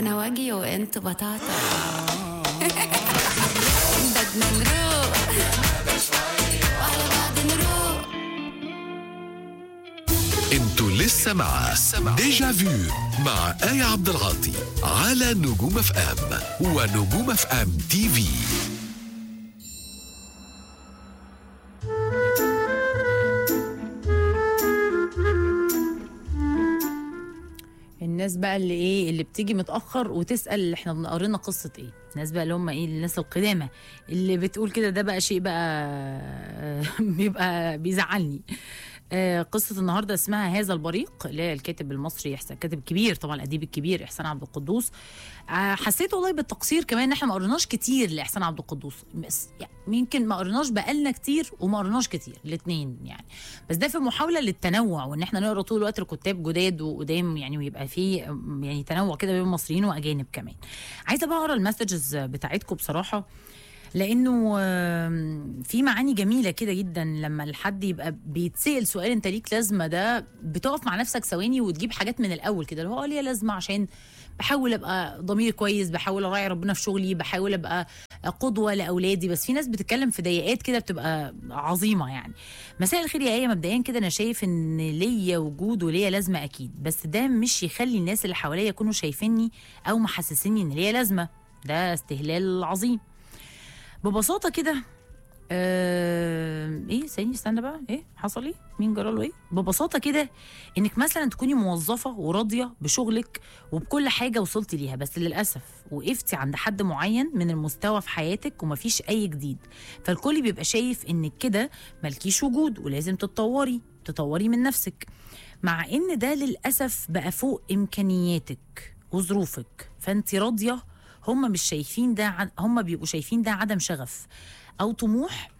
انا واجي وانت بطاطا بدنا نروق وعلى بعض نروق انتوا لسه مع ديجا فيو مع آية عبد العاطي على نجوم اف ام ونجوم اف ام تي في الناس بقى اللي ايه اللي بتيجي متاخر وتسال احنا قرينا قصه ايه الناس بقى اللي هم ايه الناس القدامى اللي بتقول كده ده بقى شيء بقى بيبقى بيزعلني آه، قصة النهاردة اسمها هذا البريق اللي هي الكاتب المصري إحسان كاتب كبير طبعا الأديب الكبير إحسان عبد القدوس آه، حسيت والله بالتقصير كمان إن إحنا ما قريناش كتير لإحسان عبد القدوس بس يعني يمكن ما قريناش بقالنا كتير وما قريناش كتير الاثنين يعني بس ده في محاولة للتنوع وإن إحنا نقرا طول الوقت الكتاب جداد وقدام يعني ويبقى في يعني تنوع كده بين مصريين وأجانب كمان عايزة بقى أقرا المسجز بتاعتكم بصراحة لانه آم، في معاني جميله كده جدا لما الحد يبقى بيتسال سؤال انت ليك لازمه ده بتقف مع نفسك ثواني وتجيب حاجات من الاول كده اللي هو آه ليا لازمه عشان بحاول ابقى ضميري كويس بحاول اراعي ربنا في شغلي بحاول ابقى قدوه لاولادي بس في ناس بتتكلم في ضيقات كده بتبقى عظيمه يعني مساء الخير يا ايه مبدئيا كده انا شايف ان ليا وجود وليا لازمه اكيد بس ده مش يخلي الناس اللي حواليا يكونوا شايفيني او محسسيني ان ليا لازمه ده استهلال عظيم ببساطه كده آه ايه ثاني استنى بقى ايه حصل ايه مين جرى له ايه ببساطه كده انك مثلا تكوني موظفه وراضيه بشغلك وبكل حاجه وصلتي ليها بس للاسف وقفتي عند حد معين من المستوى في حياتك ومفيش اي جديد فالكل بيبقى شايف انك كده مالكيش وجود ولازم تتطوري تطوري من نفسك مع ان ده للاسف بقى فوق امكانياتك وظروفك فانت راضيه هم مش شايفين ده عد- هم بيبقوا شايفين ده عدم شغف او طموح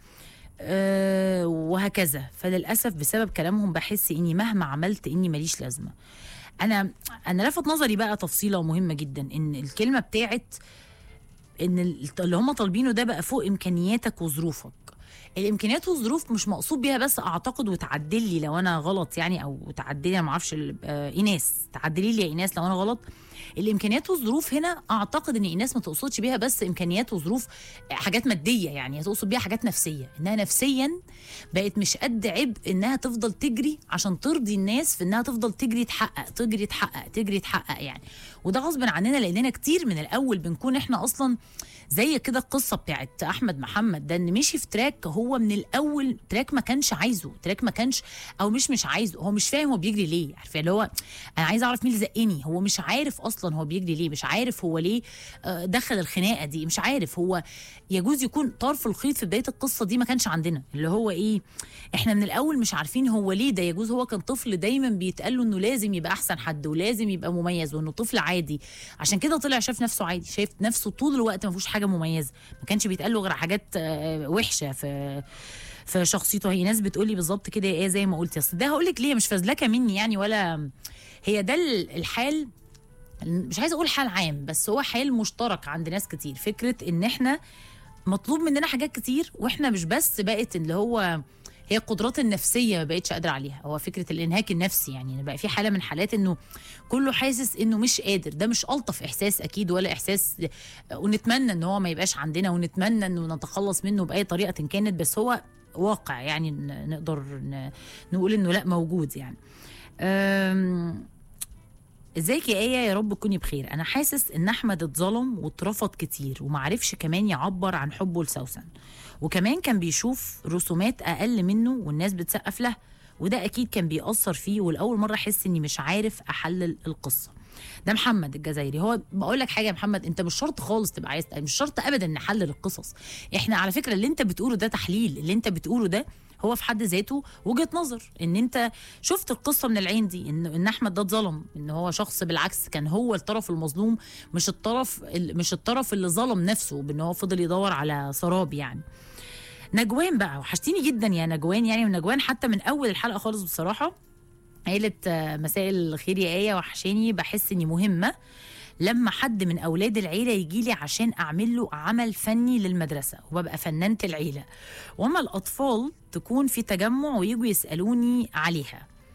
آه وهكذا فللاسف بسبب كلامهم بحس اني مهما عملت اني ماليش لازمه انا انا لفت نظري بقى تفصيله مهمه جدا ان الكلمه بتاعت ان ال- اللي هم طالبينه ده بقى فوق امكانياتك وظروفك الامكانيات والظروف مش مقصود بيها بس اعتقد وتعدل لي لو انا غلط يعني او تعدلي انا ما اعرفش ال- آه، ايناس تعدلي لي يا ايناس لو انا غلط الامكانيات والظروف هنا اعتقد ان ايناس ما تقصدش بيها بس امكانيات وظروف حاجات ماديه يعني هي تقصد بيها حاجات نفسيه انها نفسيا بقت مش قد عبء انها تفضل تجري عشان ترضي الناس في انها تفضل تجري تحقق تجري تحقق تجري تحقق يعني وده غصب عننا لاننا كتير من الاول بنكون احنا اصلا زي كده القصه بتاعت احمد محمد ده ان مشي في تراك هو من الاول تراك ما كانش عايزه تراك ما كانش او مش مش عايزه هو مش فاهم هو بيجري ليه عارفه اللي هو انا عايز اعرف مين اللي زقني هو مش عارف اصلا هو بيجري ليه مش عارف هو ليه آه، دخل الخناقه دي مش عارف هو يجوز يكون طرف الخيط في بدايه القصه دي ما كانش عندنا اللي هو ايه احنا من الاول مش عارفين هو ليه ده يجوز هو كان طفل دايما بيتقال له انه لازم يبقى احسن حد ولازم يبقى مميز وانه طفل عادي عشان كده طلع شاف نفسه عادي شايف نفسه طول الوقت ما فيهوش حاجه مميزه ما كانش بيتقال له غير حاجات آه، وحشه في في شخصيته هي ناس بتقول لي بالظبط كده ايه زي ما قلت اصل ده هقول لك ليه مش فازلكه مني يعني ولا هي ده ال- الحال مش عايزه اقول حال عام بس هو حال مشترك عند ناس كتير فكره ان احنا مطلوب مننا حاجات كتير واحنا مش بس بقت اللي هو هي القدرات النفسيه ما بقتش قادره عليها هو فكره الانهاك النفسي يعني بقى في حاله من حالات انه كله حاسس انه مش قادر ده مش الطف احساس اكيد ولا احساس ونتمنى ان هو ما يبقاش عندنا ونتمنى انه نتخلص منه باي طريقه كانت بس هو واقع يعني ن- نقدر ن- نقول انه لا موجود يعني أم، ازيك يا ايه يا رب تكوني بخير انا حاسس ان احمد اتظلم واترفض كتير ومعرفش كمان يعبر عن حبه لسوسن وكمان كان بيشوف رسومات اقل منه والناس بتسقف له وده اكيد كان بيأثر فيه والاول مره احس اني مش عارف احلل القصه ده محمد الجزائري هو بقول لك حاجه يا محمد انت مش شرط خالص تبقى عايز مش شرط ابدا نحلل القصص احنا على فكره اللي انت بتقوله ده تحليل اللي انت بتقوله ده هو في حد ذاته وجهه نظر ان انت شفت القصه من العين دي ان ان احمد ده اتظلم ان هو شخص بالعكس كان هو الطرف المظلوم مش الطرف ال- مش الطرف اللي ظلم نفسه بان هو فضل يدور على سراب يعني نجوان بقى وحشتيني جدا يا نجوان يعني من نجوان حتى من اول الحلقه خالص بصراحه قالت آه، مساء الخير يا ايه وحشاني بحس اني مهمه لما حد من اولاد العيله يجي لي عشان اعمل له عمل فني للمدرسه وببقى فنانه العيله واما الاطفال تكون في تجمع ويجوا يسالوني عليها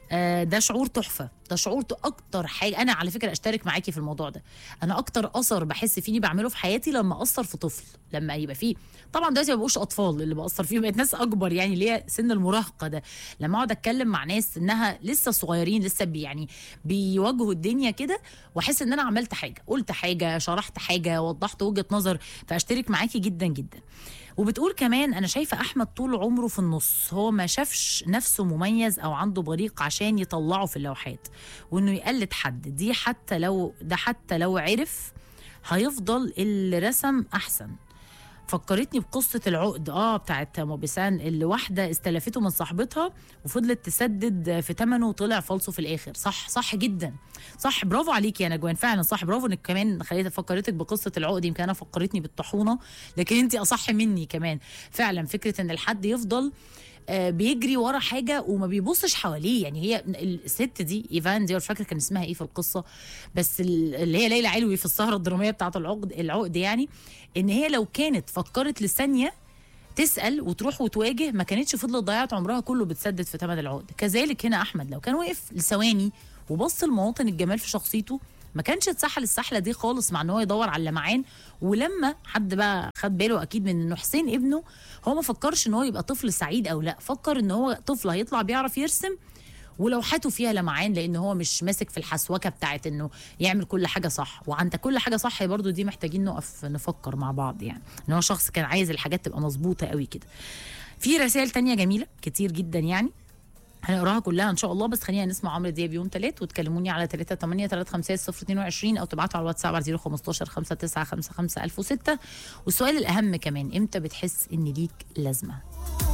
آه، ده شعور تحفه ده شعور ت- اكتر حاجه انا على فكره اشترك معاكي في الموضوع ده انا اكتر اثر بحس فيني بعمله في حياتي لما اثر في طفل لما يبقى فيه طبعا دلوقتي ما بقوش اطفال اللي باثر فيهم بقت ناس اكبر يعني اللي هي سن المراهقه ده لما اقعد اتكلم مع ناس انها لسه صغيرين لسه بي يعني بيواجهوا الدنيا كده واحس ان انا عملت حاجه قلت حاجه شرحت حاجه وضحت وجهه نظر فاشترك معاكي جدا جدا وبتقول كمان انا شايفه احمد طول عمره في النص هو ما شافش نفسه مميز او عنده بريق عشان يطلعه في اللوحات وانه يقلد حد دي حتى لو ده حتى لو عرف هيفضل اللي رسم احسن فكرتني بقصة العقد اه بتاعت موبيسان اللي واحدة استلفته من صاحبتها وفضلت تسدد في ثمنه وطلع فالصو في الآخر صح صح جدا صح برافو عليكي يا نجوان فعلا صح برافو انك كمان خليت فكرتك بقصة العقد يمكن انا فكرتني بالطاحونة لكن انت اصح مني كمان فعلا فكرة ان الحد يفضل آه، بيجري ورا حاجه وما بيبصش حواليه يعني هي الست دي ايفان دي مش فاكره كان اسمها ايه في القصه بس ال- اللي هي ليلى علوي في السهره الدراميه بتاعه العقد العقد يعني ان هي لو كانت فكرت لثانيه تسال وتروح وتواجه ما كانتش فضلت ضيعت عمرها كله بتسدد في ثمن العقد كذلك هنا احمد لو كان وقف لثواني وبص لمواطن الجمال في شخصيته ما كانش اتسحل السحله دي خالص مع ان هو يدور على اللمعان ولما حد بقى خد باله اكيد من انه حسين ابنه هو ما فكرش ان هو يبقى طفل سعيد او لا فكر ان هو طفل هيطلع بيعرف يرسم ولوحاته فيها لمعان لان هو مش ماسك في الحسوكه بتاعت انه يعمل كل حاجه صح وعند كل حاجه صح برضو دي محتاجين نقف نفكر مع بعض يعني ان هو شخص كان عايز الحاجات تبقى مظبوطه قوي كده في رسائل تانية جميله كتير جدا يعني هنقراها كلها ان شاء الله بس خلينا نسمع عمرو دياب يوم تلات وتكلموني على 3 8 3 5 0 22 او تبعتوا على الواتساب على 015 5 9 5 5 1006 والسؤال الاهم كمان امتى بتحس ان ليك لازمه